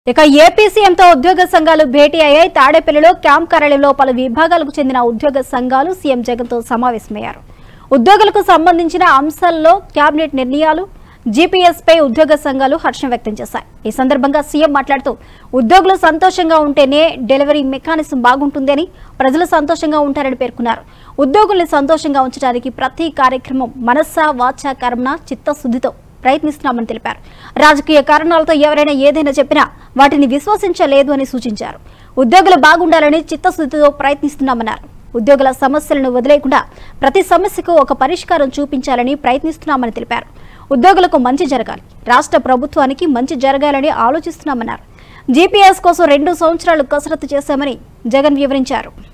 ఇక ఏపీ సీఎంతో ఉద్యోగ సంఘాలు భేటీ అయ్యాయి తాడేపల్లిలో క్యాంప్ కార్యాలయంలో పలు విభాగాలకు చెందిన ఉద్యోగ సంఘాలు సీఎం జగన్తో సమావేశమయ్యారు ఉద్యోగులకు సంబంధించిన అంశాల్లో కేబినెట్ నిర్ణయాలు జీపీఎస్ పై ఉద్యోగ సంఘాలు హర్షం వ్యక్తం చేశాయి ఈ సందర్భంగా సీఎం మాట్లాడుతూ ఉద్యోగులు సంతోషంగా ఉంటేనే డెలివరీ మెకానిజం బాగుంటుందని ప్రజలు సంతోషంగా ఉంటారని పేర్కొన్నారు ఉద్యోగుల్ని సంతోషంగా ఉంచడానికి ప్రతి కార్యక్రమం మనస్సా వాచ కర్మణ చిత్తశుద్ధితో ప్రయత్నిస్తున్నామని తెలిపారు రాజకీయ కారణాలతో ఎవరైనా ఏదైనా చెప్పినా వాటిని విశ్వసించలేదు అని సూచించారు ఉద్యోగులు బాగుండాలని చిత్తశుద్ధితో ప్రయత్నిస్తున్నామన్నారు ఉద్యోగుల సమస్యలను వదిలేకుండా ప్రతి సమస్యకు ఒక పరిష్కారం చూపించాలని ప్రయత్నిస్తున్నామని తెలిపారు ఉద్యోగులకు మంచి జరగాలి రాష్ట్ర ప్రభుత్వానికి మంచి జరగాలని ఆలోచిస్తున్నామన్నారు జీపీఎస్ కోసం రెండు సంవత్సరాలు కసరత్తు చేశామని జగన్ వివరించారు